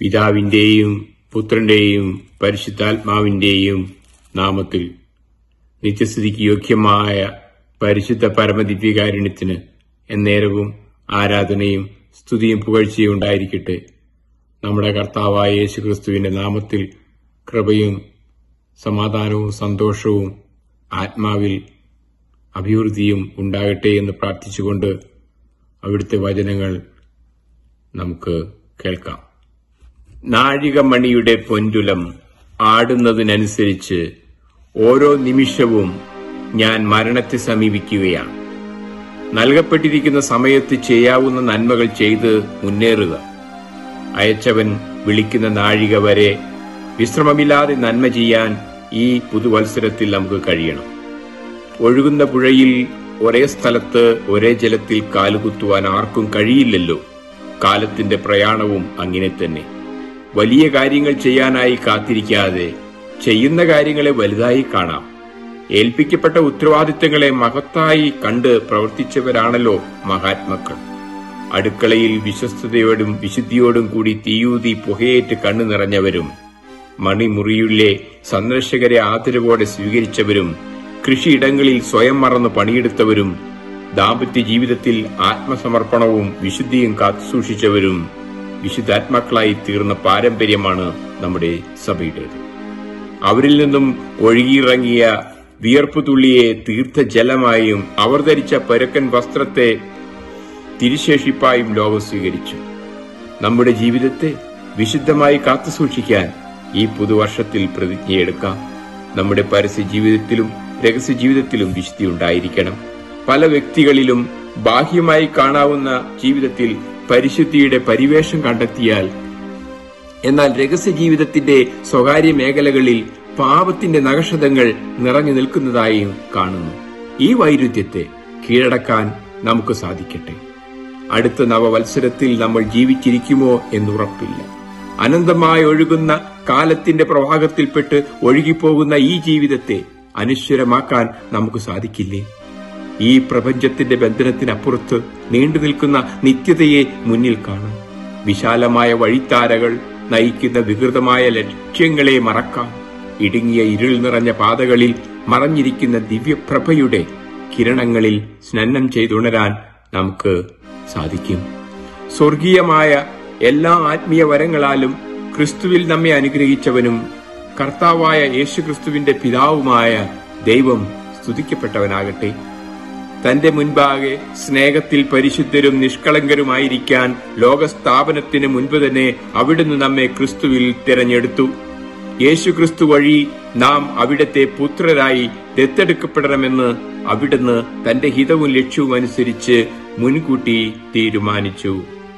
പിതാവിന്റെയും പുത്രന്റെയും പരിശുദ്ധാത്മാവിന്റെയും നാമത്തിൽ നിത്യസ്ഥിതിക്ക് യോഗ്യമായ പരിശുദ്ധ പരമദിവ്യകാരുണ്യത്തിന് എന്നേരവും ആരാധനയും സ്തുതിയും പുകഴ്ചയും ഉണ്ടായിരിക്കട്ടെ നമ്മുടെ കർത്താവായ യേശുക്രിസ്തുവിന്റെ നാമത്തിൽ കൃപയും സമാധാനവും സന്തോഷവും ആത്മാവിൽ അഭിവൃദ്ധിയും ഉണ്ടാകട്ടെ എന്ന് പ്രാർത്ഥിച്ചുകൊണ്ട് അവിടുത്തെ വചനങ്ങൾ നമുക്ക് കേൾക്കാം നാഴികമണിയുടെ പൊൻതുലം ആടുന്നതിനനുസരിച്ച് ഓരോ നിമിഷവും ഞാൻ മരണത്തെ സമീപിക്കുകയാണ് നൽകപ്പെട്ടിരിക്കുന്ന സമയത്ത് ചെയ്യാവുന്ന നന്മകൾ ചെയ്ത് മുന്നേറുക അയച്ചവൻ വിളിക്കുന്ന നാഴിക വരെ വിശ്രമമില്ലാതെ നന്മ ചെയ്യാൻ ഈ പുതുവത്സരത്തിൽ നമുക്ക് കഴിയണം ഒഴുകുന്ന പുഴയിൽ ഒരേ സ്ഥലത്ത് ഒരേ ജലത്തിൽ കാലുകുത്തുവാൻ ആർക്കും കഴിയില്ലല്ലോ കാലത്തിന്റെ പ്രയാണവും അങ്ങനെ തന്നെ വലിയ കാര്യങ്ങൾ ചെയ്യാനായി കാത്തിരിക്കാതെ ചെയ്യുന്ന കാര്യങ്ങളെ വലുതായി കാണാം ഏൽപ്പിക്കപ്പെട്ട ഉത്തരവാദിത്തങ്ങളെ മഹത്തായി കണ്ട് പ്രവർത്തിച്ചവരാണല്ലോ മഹാത്മാക്കൾ അടുക്കളയിൽ വിശ്വസ്തയോടും വിശുദ്ധിയോടും കൂടി തീയൂതി പുകയേറ്റ് കണ്ണു നിറഞ്ഞവരും മണിമുറിയിലെ സന്ദർശകരെ ആദരവോടെ സ്വീകരിച്ചവരും കൃഷിയിടങ്ങളിൽ സ്വയം മറന്ന് പണിയെടുത്തവരും ദാമ്പത്യ ജീവിതത്തിൽ ആത്മസമർപ്പണവും വിശുദ്ധിയും കാത്തുസൂക്ഷിച്ചവരും വിശുദ്ധാത്മാക്കളായി തീർന്ന പാരമ്പര്യമാണ് നമ്മുടെ സഭയുടേത് അവരിൽ നിന്നും ഒഴുകിയിറങ്ങിയ വിയർപ്പു തുള്ളിയെ തീർത്ഥജലമായും അവർ ധരിച്ച പരുക്കൻ വസ്ത്രത്തെ തിരുശേഷിപ്പായും ലോകം സ്വീകരിച്ചു നമ്മുടെ ജീവിതത്തെ വിശുദ്ധമായി കാത്തുസൂക്ഷിക്കാൻ ഈ പുതുവർഷത്തിൽ പ്രതിജ്ഞയെടുക്കാം നമ്മുടെ പരസ്യ ജീവിതത്തിലും രഹസ്യ ജീവിതത്തിലും വിശുദ്ധി ഉണ്ടായിരിക്കണം പല വ്യക്തികളിലും ബാഹ്യമായി കാണാവുന്ന ജീവിതത്തിൽ പരിശുദ്ധിയുടെ പരിവേഷം കണ്ടെത്തിയാൽ എന്നാൽ രഹസ്യ ജീവിതത്തിന്റെ സ്വകാര്യ മേഖലകളിൽ പാപത്തിന്റെ നഗക്ഷതങ്ങൾ നിറഞ്ഞു നിൽക്കുന്നതായും കാണുന്നു ഈ വൈരുദ്ധ്യത്തെ കീഴടക്കാൻ നമുക്ക് സാധിക്കട്ടെ അടുത്ത നവവത്സരത്തിൽ നമ്മൾ ജീവിച്ചിരിക്കുമോ എന്നുറപ്പില്ല അനന്തമായി ഒഴുകുന്ന കാലത്തിന്റെ പ്രവാഹത്തിൽപ്പെട്ട് ഒഴുകിപ്പോകുന്ന ഈ ജീവിതത്തെ അനശ്വരമാക്കാൻ നമുക്ക് സാധിക്കില്ലേ ഈ പ്രപഞ്ചത്തിന്റെ ബന്ധനത്തിനപ്പുറത്ത് നീണ്ടു നിൽക്കുന്ന നിത്യതയെ മുന്നിൽ കാണാം വിശാലമായ വഴിത്താരകൾ നയിക്കുന്ന വികൃതമായ ലക്ഷ്യങ്ങളെ മറക്കാം ഇടുങ്ങിയ ഇരുൾ നിറഞ്ഞ പാതകളിൽ മറഞ്ഞിരിക്കുന്ന ദിവ്യപ്രഭയുടെ കിരണങ്ങളിൽ സ്നന്നം ചെയ്തുണരാൻ നമുക്ക് സാധിക്കും സ്വർഗീയമായ എല്ലാ ആത്മീയ വരങ്ങളാലും ക്രിസ്തുവിൽ നമ്മെ അനുഗ്രഹിച്ചവനും കർത്താവായ യേശുക്രിസ്തുവിന്റെ പിതാവുമായ ദൈവം സ്തുതിക്കപ്പെട്ടവനാകട്ടെ തന്റെ മുൻപാകെ സ്നേഹത്തിൽ പരിശുദ്ധരും നിഷ്കളങ്കരുമായിരിക്കാൻ ലോകസ്ഥാപനത്തിന് മുൻപ് തന്നെ അവിടുന്ന് നമ്മെ ക്രിസ്തുവിൽ തിരഞ്ഞെടുത്തു യേശുക്രിസ്തു വഴി നാം അവിടത്തെ പുത്രരായി ദത്തെടുക്കപ്പെടണമെന്ന് അവിടുന്ന് തന്റെ ഹിതവും ലക്ഷ്യവും അനുസരിച്ച് മുൻകൂട്ടി തീരുമാനിച്ചു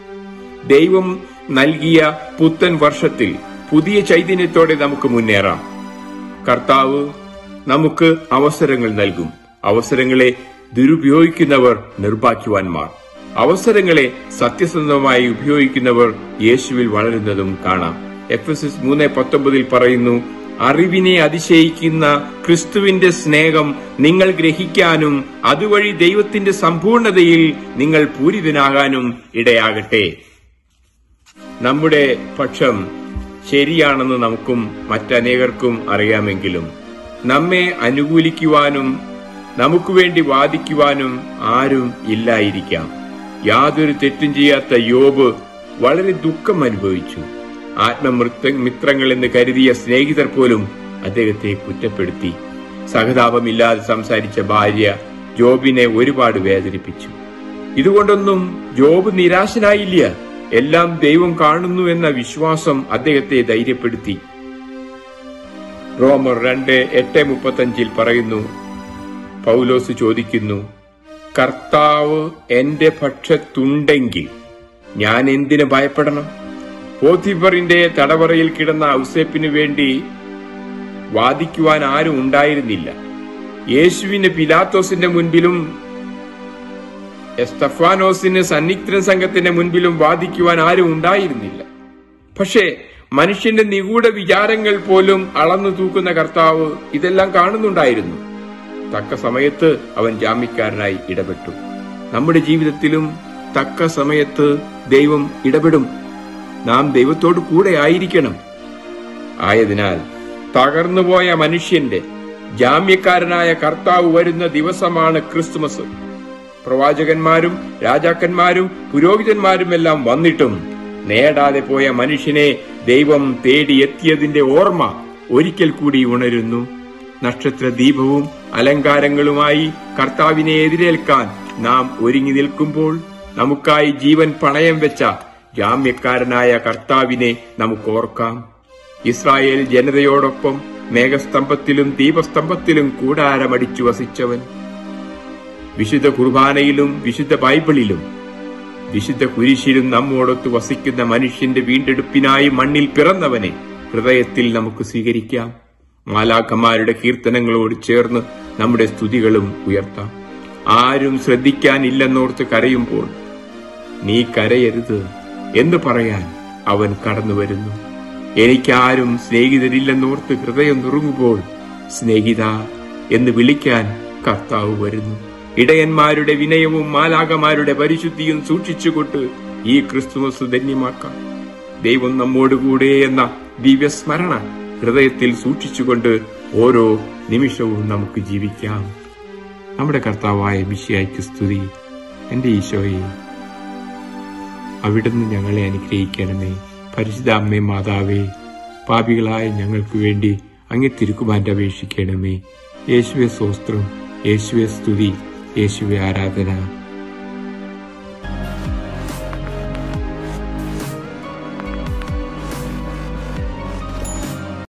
ദൈവം നൽകിയ പുത്തൻ വർഷത്തിൽ പുതിയ ചൈതന്യത്തോടെ നമുക്ക് മുന്നേറാം കർത്താവ് നമുക്ക് അവസരങ്ങൾ നൽകും അവസരങ്ങളെ ദുരുപയോഗിക്കുന്നവർ നിർഭാഗ്യവാന്മാർ അവസരങ്ങളെ സത്യസന്ധമായി ഉപയോഗിക്കുന്നവർ യേശുവിൽ വളരുന്നതും കാണാം എഫ് എസ് എസ് മൂന്ന് പത്തൊമ്പതിൽ പറയുന്നു അറിവിനെ അതിശയിക്കുന്ന ക്രിസ്തുവിന്റെ സ്നേഹം നിങ്ങൾ ഗ്രഹിക്കാനും അതുവഴി ദൈവത്തിന്റെ സമ്പൂർണതയിൽ നിങ്ങൾ പൂരിതനാകാനും ഇടയാകട്ടെ നമ്മുടെ പക്ഷം ശരിയാണെന്ന് നമുക്കും മറ്റനേകർക്കും അറിയാമെങ്കിലും നമ്മെ അനുകൂലിക്കുവാനും നമുക്ക് വേണ്ടി വാദിക്കുവാനും ആരും ഇല്ലായിരിക്കാം യാതൊരു തെറ്റും ചെയ്യാത്ത യോബ് വളരെ ദുഃഖം അനുഭവിച്ചു ആത്മമൃത്ത മിത്രങ്ങൾ എന്ന് കരുതിയ സ്നേഹിതർ പോലും അദ്ദേഹത്തെ കുറ്റപ്പെടുത്തി സഹതാപമില്ലാതെ സംസാരിച്ച ഭാര്യ ജോബിനെ ഒരുപാട് വേദനിപ്പിച്ചു ഇതുകൊണ്ടൊന്നും ജോബ് നിരാശനായില്ല എല്ലാം ദൈവം കാണുന്നു എന്ന വിശ്വാസം അദ്ദേഹത്തെ ധൈര്യപ്പെടുത്തി റോമർ രണ്ട് എട്ട് മുപ്പത്തഞ്ചിൽ പറയുന്നു പൗലോസ് ചോദിക്കുന്നു കർത്താവ് എന്റെ പക്ഷത്തുണ്ടെങ്കിൽ ഞാൻ എന്തിനു ഭയപ്പെടണം പോത്തിഫറിന്റെ തടവറയിൽ കിടന്ന ഔസേപ്പിനു വേണ്ടി വാദിക്കുവാൻ ആരും ഉണ്ടായിരുന്നില്ല യേശുവിന് പിലാത്തോസിന്റെ മുൻപിലും എസ്തഫാനോസിന് സന്നിഗ്ധ സംഘത്തിന്റെ മുൻപിലും വാദിക്കുവാൻ ആരും ഉണ്ടായിരുന്നില്ല പക്ഷേ മനുഷ്യന്റെ നിഗൂഢ വിചാരങ്ങൾ പോലും അളന്നു തൂക്കുന്ന കർത്താവ് ഇതെല്ലാം കാണുന്നുണ്ടായിരുന്നു തക്ക സമയത്ത് അവൻ ജാമ്യക്കാരനായി ഇടപെട്ടു നമ്മുടെ ജീവിതത്തിലും തക്ക സമയത്ത് ദൈവം ഇടപെടും നാം ദൈവത്തോട് കൂടെ ആയിരിക്കണം ആയതിനാൽ തകർന്നുപോയ മനുഷ്യന്റെ ജാമ്യക്കാരനായ കർത്താവ് വരുന്ന ദിവസമാണ് ക്രിസ്തുമസ് പ്രവാചകന്മാരും രാജാക്കന്മാരും പുരോഹിതന്മാരുമെല്ലാം വന്നിട്ടും നേടാതെ പോയ മനുഷ്യനെ ദൈവം തേടിയെത്തിയതിന്റെ ഓർമ്മ ഒരിക്കൽ കൂടി ഉണരുന്നു നക്ഷത്ര ദീപവും അലങ്കാരങ്ങളുമായി കർത്താവിനെ എതിരേൽക്കാൻ നാം ഒരുങ്ങി നിൽക്കുമ്പോൾ നമുക്കായി ജീവൻ പണയം വെച്ച ജാമ്യക്കാരനായ കർത്താവിനെ നമുക്ക് ഓർക്കാം ഇസ്രായേൽ ജനതയോടൊപ്പം മേഘസ്തംഭത്തിലും ദീപസ്തംഭത്തിലും കൂടാരമടിച്ചു വസിച്ചവൻ വിശുദ്ധ കുർബാനയിലും വിശുദ്ധ ബൈബിളിലും വിശുദ്ധ കുരിശിലും നമ്മോടൊത്ത് വസിക്കുന്ന മനുഷ്യന്റെ വീണ്ടെടുപ്പിനായി മണ്ണിൽ പിറന്നവനെ ഹൃദയത്തിൽ നമുക്ക് സ്വീകരിക്കാം മാലാഖമാരുടെ കീർത്തനങ്ങളോട് ചേർന്ന് നമ്മുടെ സ്തുതികളും ഉയർത്താം ആരും ശ്രദ്ധിക്കാനില്ലെന്നോർത്ത് കരയുമ്പോൾ നീ കരയരുത് എന്ന് പറയാൻ അവൻ കടന്നു വരുന്നു എനിക്കാരും സ്നേഹിതരില്ലെന്നോർത്ത് ഹൃദയം നുറുങ്ങുമ്പോൾ സ്നേഹിത എന്ന് വിളിക്കാൻ കർത്താവ് വരുന്നു ഇടയന്മാരുടെ വിനയവും മാലാകമാരുടെ പരിശുദ്ധിയും സൂക്ഷിച്ചുകൊണ്ട് ഈ ക്രിസ്തുമസ് ധന്യമാക്കാം ദൈവം നമ്മോടുകൂടെ എന്ന ദിവ്യസ്മരണ ഹൃദയത്തിൽ സൂക്ഷിച്ചുകൊണ്ട് ഓരോ നിമിഷവും നമുക്ക് ജീവിക്കാം നമ്മുടെ കർത്താവായ മിശിയായ്ക്ക് സ്തുതി എന്റെ ഈശോയെ അവിടുന്ന് ഞങ്ങളെ അനുഗ്രഹിക്കണമേ പരിശുദ്ധ അമ്മേ മാതാവേ പാപികളായ ഞങ്ങൾക്ക് വേണ്ടി അങ്ങേ തിരുക്കുമാൻ്റെ അപേക്ഷിക്കണമേ യേശുവെ സ്വസ്ത്രം യേശുവെ സ്തുതി യേശുവെ ആരാധന